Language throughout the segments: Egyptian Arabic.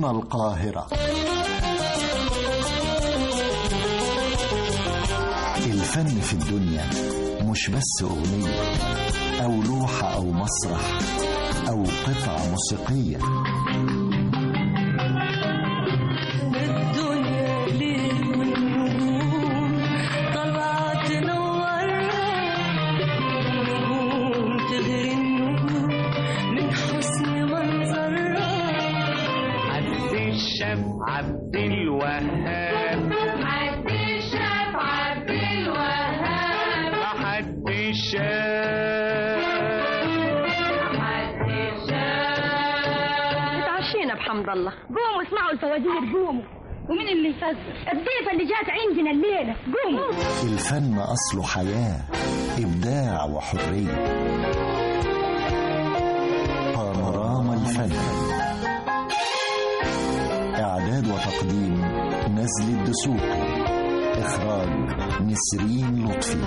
هنا القاهرة الفن في الدنيا مش بس أغنية أو لوحة أو مسرح أو قطعة موسيقية الدنيا ليل والنجوم طلعت تنورها نجوم تغري النجوم من حسن منظرها عبد الشاف عبد الوهاب عبد الشاف عبد الوهاب حد الشاف عبد الشاف اتعشينا بحمد الله قوموا اسمعوا الفوازير قوموا ومين اللي يفزر الضيفة اللي جات عندنا الليلة قوموا الفن أصله حياة إبداع وحرية بانوراما الفن إعداد وتقديم نزل الدسوقي إخراج نسرين لطفي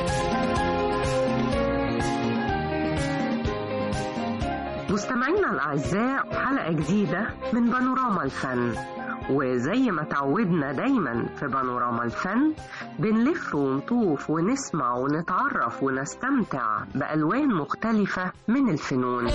مستمعينا الأعزاء حلقة جديدة من بانوراما الفن وزي ما تعودنا دايما في بانوراما الفن بنلف ونطوف ونسمع ونتعرف ونستمتع بألوان مختلفة من الفنون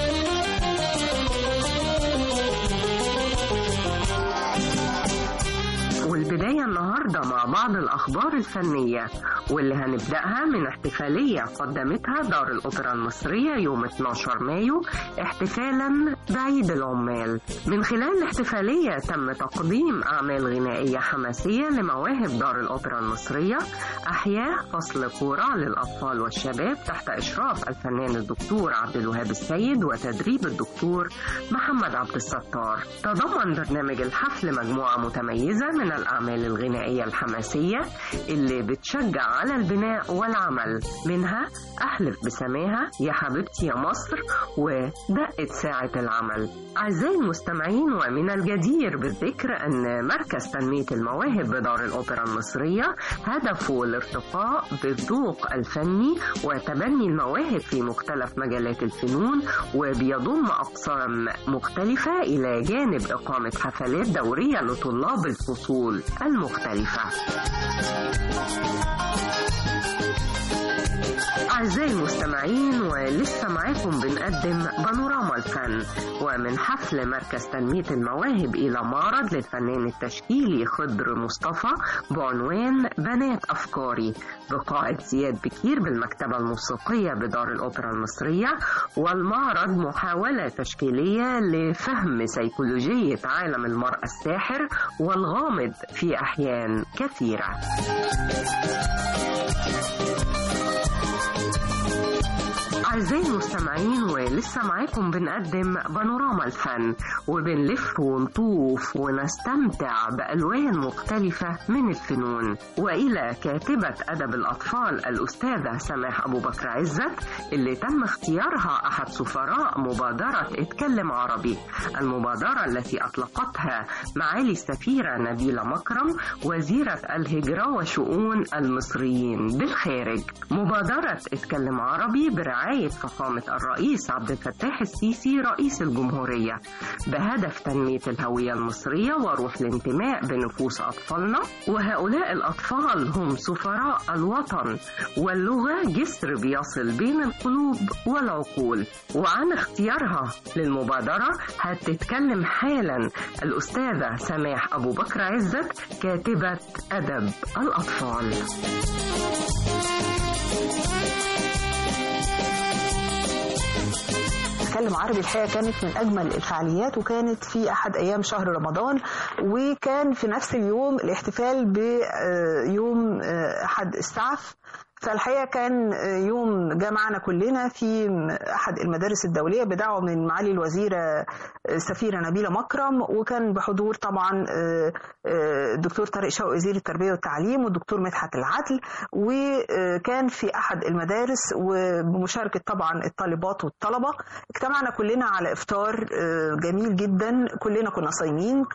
والبداية النهاردة مع بعض الأخبار الفنية واللي هنبدأها من احتفالية قدمتها دار الأوبرا المصرية يوم 12 مايو احتفالا بعيد العمال من خلال الاحتفالية تم تقديم أعمال غنائية حماسية لمواهب دار الأوبرا المصرية أحياء فصل كورة للأطفال والشباب تحت إشراف الفنان الدكتور عبد الوهاب السيد وتدريب الدكتور محمد عبد الستار تضمن برنامج الحفل مجموعة متميزة من الأعمال الغنائية الحماسية اللي بتشجع على البناء والعمل منها أحلف بسماها يا حبيبتي يا مصر ودقت ساعة العمل أعزائي المستمعين ومن الجدير بالذكر أن مركز تنمية المواهب بدار الأوبرا المصرية هدفه الارتقاء بالذوق الفني وتبني المواهب في مختلف مجالات الفنون وبيضم أقسام مختلفة إلى جانب إقامة حفلات دورية لطلاب الفصول المختلفة أعزائي المستمعين ولسه معاكم بنقدم بانوراما الفن ومن حفل مركز تنمية المواهب إلى معرض للفنان التشكيلي خضر مصطفى بعنوان بنات أفكاري بقاعة زياد بكير بالمكتبة الموسيقية بدار الأوبرا المصرية والمعرض محاولة تشكيلية لفهم سيكولوجية عالم المرأة الساحر والغامض في أحيان كثيرة أعزائي المستمعين ولسه معاكم بنقدم بانوراما الفن وبنلف ونطوف ونستمتع بألوان مختلفة من الفنون وإلى كاتبة أدب الأطفال الأستاذة سماح أبو بكر عزت اللي تم اختيارها أحد سفراء مبادرة اتكلم عربي المبادرة التي أطلقتها معالي السفيرة نبيلة مكرم وزيرة الهجرة وشؤون المصريين بالخارج مبادرة اتكلم عربي برعاية فخامة الرئيس عبد الفتاح السيسي رئيس الجمهورية بهدف تنمية الهوية المصرية وروح الانتماء بنفوس أطفالنا وهؤلاء الأطفال هم سفراء الوطن واللغة جسر بيصل بين القلوب والعقول وعن اختيارها للمبادرة هتتكلم حالا الأستاذة سماح أبو بكر عزت كاتبة أدب الأطفال اتكلم عربي الحقيقه كانت من اجمل الفعاليات وكانت في احد ايام شهر رمضان وكان في نفس اليوم الاحتفال بيوم احد السعف فالحقيقه كان يوم جمعنا كلنا في احد المدارس الدوليه بدعوه من معالي الوزيره السفيره نبيله مكرم وكان بحضور طبعا الدكتور طارق شوقي وزير التربيه والتعليم والدكتور مدحت العدل وكان في احد المدارس وبمشاركه طبعا الطالبات والطلبه اجتمعنا كلنا على افطار جميل جدا كلنا كنا صايمين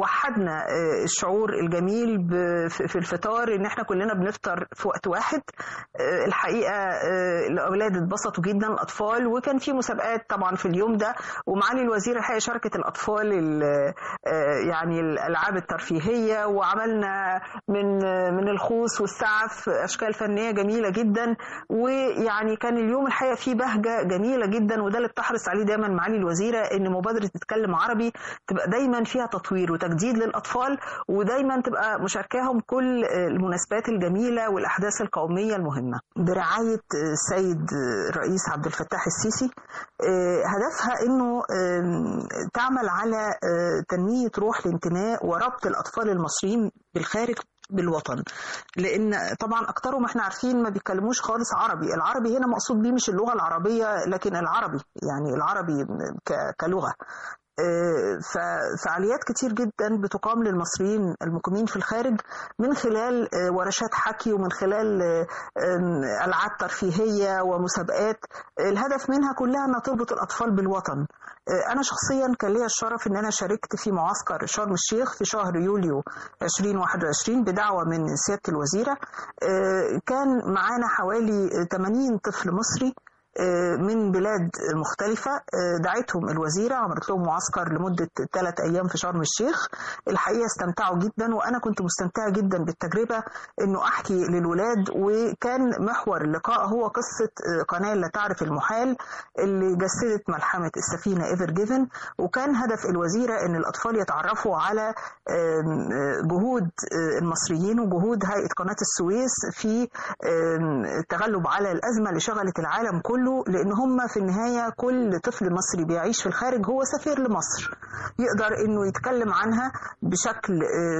وحدنا الشعور الجميل في الفطار ان احنا كلنا بنفطر في وقت واحد آه، الحقيقه آه، الاولاد اتبسطوا جدا الاطفال وكان في مسابقات طبعا في اليوم ده ومعالي الوزير الحقيقه شاركت الاطفال ال- آه، يعني الالعاب الترفيهيه وعملنا من آه، من الخوص والسعف اشكال فنيه جميله جدا ويعني كان اليوم الحقيقه فيه بهجه جميله جدا وده اللي بتحرص عليه دايما معالي الوزيره ان مبادره تتكلم عربي تبقى دايما فيها تطوير وتجديد للاطفال ودايما تبقى مشاركاهم كل المناسبات الجميله والاحداث القوميه المهمه برعايه السيد الرئيس عبد الفتاح السيسي آه، هدفها انه آم، تعمل على آه، تنميه روح الانتماء وربط الاطفال المصريين بالخارج بالوطن لان طبعا اكترهم احنا عارفين ما بيتكلموش خالص عربي العربي هنا مقصود بيه مش اللغه العربيه لكن العربي يعني العربي ك- كلغه آه، ففعاليات كتير جدا بتقام للمصريين المقيمين في الخارج من خلال آه، ورشات حكي ومن خلال آه، آم، ألعاب ترفيهية ومسابقات الهدف منها كلها أنها تربط الأطفال بالوطن آه، أنا شخصيا كان ليا الشرف أن أنا شاركت في معسكر شرم الشيخ في شهر يوليو 2021 بدعوة من سيادة الوزيرة آه، كان معانا حوالي 80 طفل مصري من بلاد مختلفة دعتهم الوزيرة عملت لهم معسكر لمدة ثلاث أيام في شرم الشيخ الحقيقة استمتعوا جدا وأنا كنت مستمتعة جدا بالتجربة أنه أحكي للولاد وكان محور اللقاء هو قصة قناة لا تعرف المحال اللي جسدت ملحمة السفينة ايفر جيفن وكان هدف الوزيرة أن الأطفال يتعرفوا على جهود المصريين وجهود هيئة قناة السويس في التغلب على الأزمة اللي شغلت العالم كله لأن هم في النهاية كل طفل مصري بيعيش في الخارج هو سفير لمصر يقدر أنه يتكلم عنها بشكل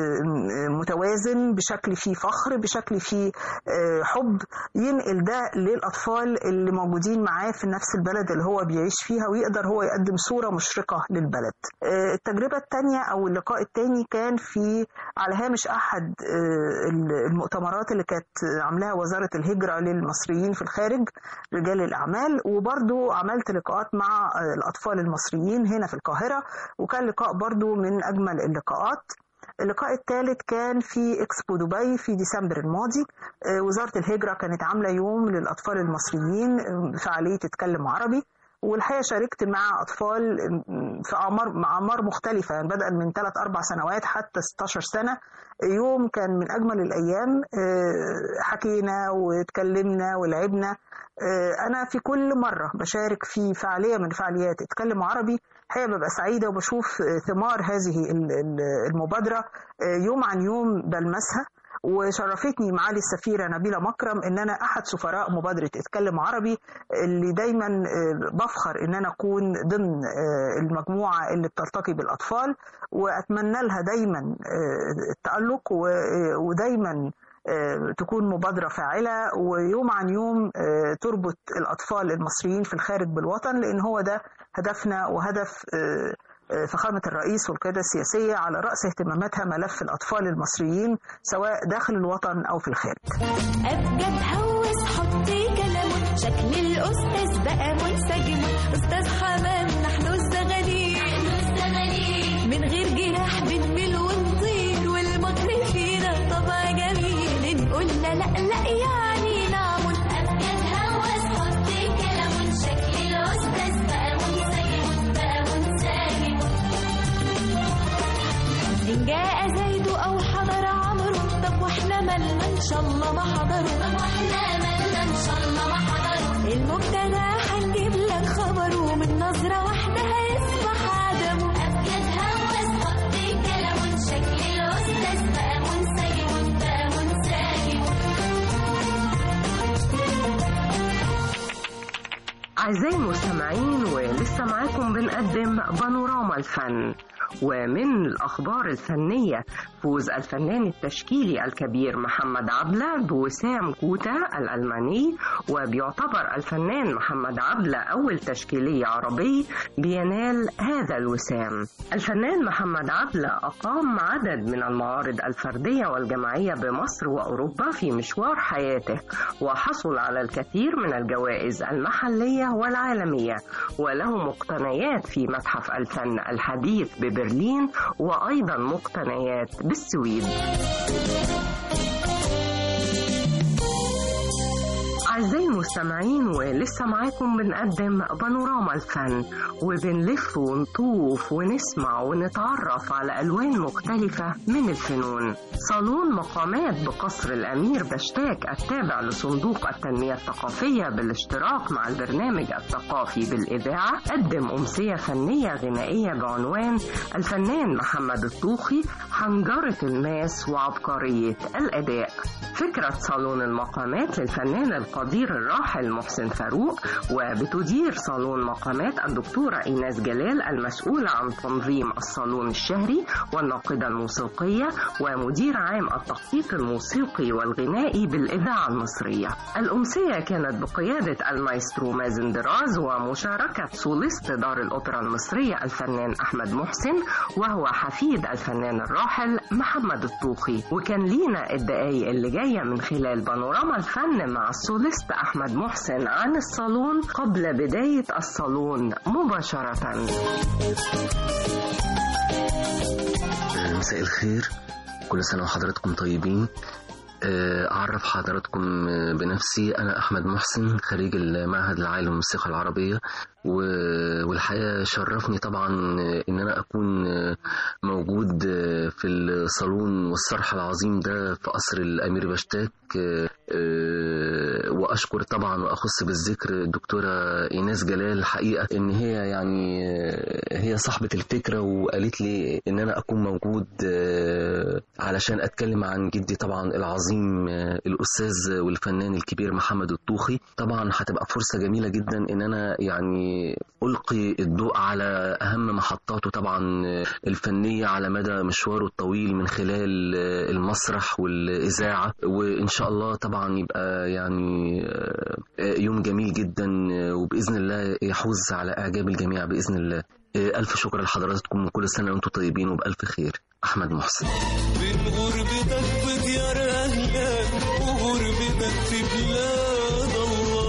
متوازن بشكل فيه فخر بشكل فيه حب ينقل ده للأطفال اللي موجودين معاه في نفس البلد اللي هو بيعيش فيها ويقدر هو يقدم صورة مشرقة للبلد التجربة الثانية أو اللقاء الثاني كان في على هامش أحد المؤتمرات اللي كانت عاملاها وزارة الهجرة للمصريين في الخارج رجال الأعمال وبرضو عملت لقاءات مع الأطفال المصريين هنا في القاهرة وكان لقاء برضو من أجمل اللقاءات اللقاء الثالث كان في اكسبو دبي في ديسمبر الماضي وزارة الهجرة كانت عاملة يوم للأطفال المصريين فعالية تتكلم عربي والحقيقه شاركت مع اطفال في اعمار مع اعمار مختلفه يعني بدءا من 3 4 سنوات حتى 16 سنه يوم كان من اجمل الايام حكينا واتكلمنا ولعبنا انا في كل مره بشارك في فعاليه من فعاليات اتكلم عربي الحقيقه ببقى سعيده وبشوف ثمار هذه المبادره يوم عن يوم بلمسها وشرفتني معالي السفيرة نبيلة مكرم ان انا احد سفراء مبادرة اتكلم عربي اللي دايما بفخر ان انا اكون ضمن المجموعة اللي بتلتقي بالاطفال واتمنى لها دايما التألق ودايما تكون مبادرة فاعلة ويوم عن يوم تربط الأطفال المصريين في الخارج بالوطن لأن هو ده هدفنا وهدف فخامة الرئيس والقيادة السياسية على رأس اهتماماتها ملف الأطفال المصريين سواء داخل الوطن أو في الخارج أبجد هوس حطي كلامه شكل الأستاذ بقى منسجم أستاذ حمام نحن الزغاليل من غير جراح بنميل ونطير والمكر فينا طبع جميل نقول لا لا لا يعني نعمل أبجد هوس حطي كلامه شكل الأستاذ بقى منسجم بقى منسجم إن جاء زيد أو حضر عمرو طب واحنا مالنا إن شاء الله ما حضروا طب واحنا مالنا إن شاء الله ما حضروا المبتدا هنجيب لك خبره من نظرة واحدة هيصبح عدمه أبجد هوس خطي كلامه شكل الأستاذ بقى منسجم بقى منسجم أعزائي المستمعين ولسه معاكم بنقدم بانوراما الفن ومن الأخبار الفنية فوز الفنان التشكيلي الكبير محمد عبلة بوسام كوتا الألماني وبيعتبر الفنان محمد عبلة أول تشكيلي عربي بينال هذا الوسام الفنان محمد عبلة أقام عدد من المعارض الفردية والجماعية بمصر وأوروبا في مشوار حياته وحصل على الكثير من الجوائز المحلية والعالمية وله مقتنيات في متحف الفن الحديث ببرلين وأيضا مقتنيات بالسويد أعزائي المستمعين ولسه معاكم بنقدم بانوراما الفن وبنلف ونطوف ونسمع ونتعرف على ألوان مختلفة من الفنون صالون مقامات بقصر الأمير بشتاك التابع لصندوق التنمية الثقافية بالاشتراك مع البرنامج الثقافي بالإذاعة قدم أمسية فنية غنائية بعنوان الفنان محمد الطوخي حنجرة الماس وعبقرية الأداء فكرة صالون المقامات للفنان القدير الراحل محسن فاروق وبتدير صالون مقامات الدكتورة إيناس جلال المسؤولة عن تنظيم الصالون الشهري والناقدة الموسيقية ومدير عام التخطيط الموسيقي والغنائي بالإذاعة المصرية الأمسية كانت بقيادة المايسترو مازن دراز ومشاركة سوليست دار الأوبرا المصرية الفنان أحمد محسن وهو حفيد الفنان الراحل محمد الطوخي وكان لينا الدقايق اللي جاية من خلال بانوراما الفن مع السوليست أحمد محسن عن الصالون قبل بداية الصالون مباشرة مساء الخير كل سنة وحضراتكم طيبين آه، أعرف حضراتكم آه، بنفسي أنا أحمد محسن خريج المعهد العالي للموسيقى العربية و- والحقيقة شرفني طبعا آه، إن أنا أكون آه، موجود آه، في الصالون والصرح العظيم ده في قصر الأمير بشتاك آه، آه، وأشكر طبعا وأخص بالذكر الدكتورة إيناس جلال الحقيقة إن هي يعني آه، هي صاحبة الفكرة وقالت لي إن أنا أكون موجود آه، علشان أتكلم عن جدي طبعا العظيم آه، الأستاذ والفنان الكبير محمد الطوخي طبعا هتبقى فرصة جميلة جدا إن أنا يعني ألقي الضوء على أهم محطاته طبعا آه، الفنية على مدى مشواره الطويل من خلال آه، المسرح والإذاعة وإن شاء الله طبعا يبقى يعني آه، آه، يوم جميل جدا آه، وبإذن الله يحوز على إعجاب الجميع بإذن الله آه، ألف شكر لحضراتكم وكل سنة وأنتم طيبين وبألف خير أحمد محسن بين غربتك في ديار أهلك وغربتك في بلاد الله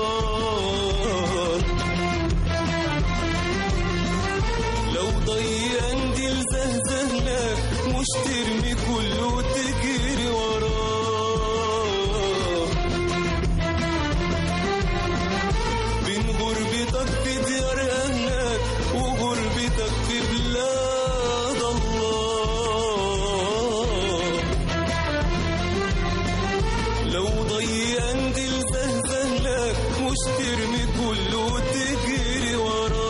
لو ضيقان دي لزهزهلك مش ترمي كله وتجري وراه بين غربتك في ديار أهلك وغربتك في بلاد الله لو ضيقان دي لزهزهلك مش ترمي كله وتجري وراه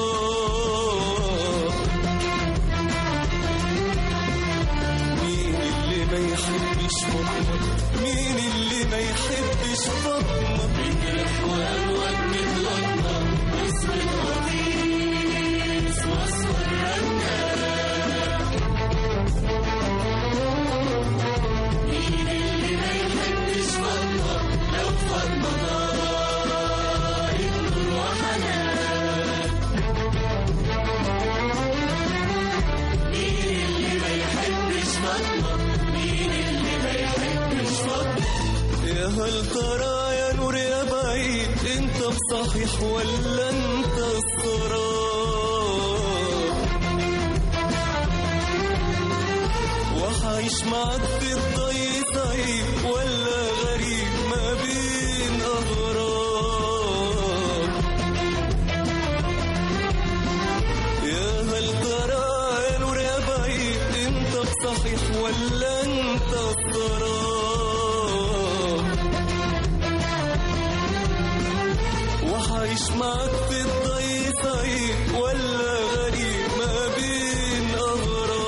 مين اللي ما يحبش فاطمة مين اللي ما يحبش فاطمة مين الأحوال وجه لطمة واسود وطيس واصفر مين اللي ما يحبش فاطمة لو فاطمة ضاعت نور وحنان مين اللي ما يحبش فاطمة مين اللي ما يحبش فاطمة يا هل ترى يا نور يا بعيد انت بصحيح ولا انت السراب وحعيش معاك في الضي صعيب ولا غريب ما بين أغراب يا هل ترى يا نور يا بعيد انت بصحيح ولا انت السراب وحعيش معاك في الضي صعيب ولا غريب ما بين أغراب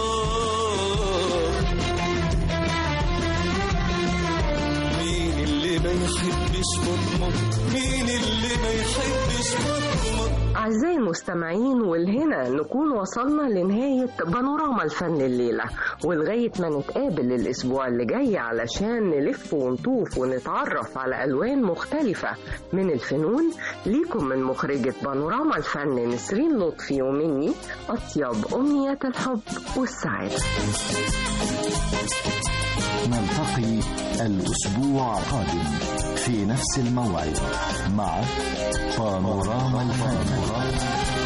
مين اللي ما يحبش فاطمة مين اللي ما يحبش فاطمة أعزائي المستمعين والهنا نكون وصلنا لنهاية بانوراما الفن الليلة ولغاية ما نتقابل الأسبوع اللي جاي علشان نلف ونطوف ونتعرف على ألوان مختلفة من الفنون ليكم من مخرجة بانوراما الفن نسرين لطفي ومني أطيب أمنيات الحب والسعادة نلتقي الأسبوع القادم في نفس الموعد مع بانوراما الفن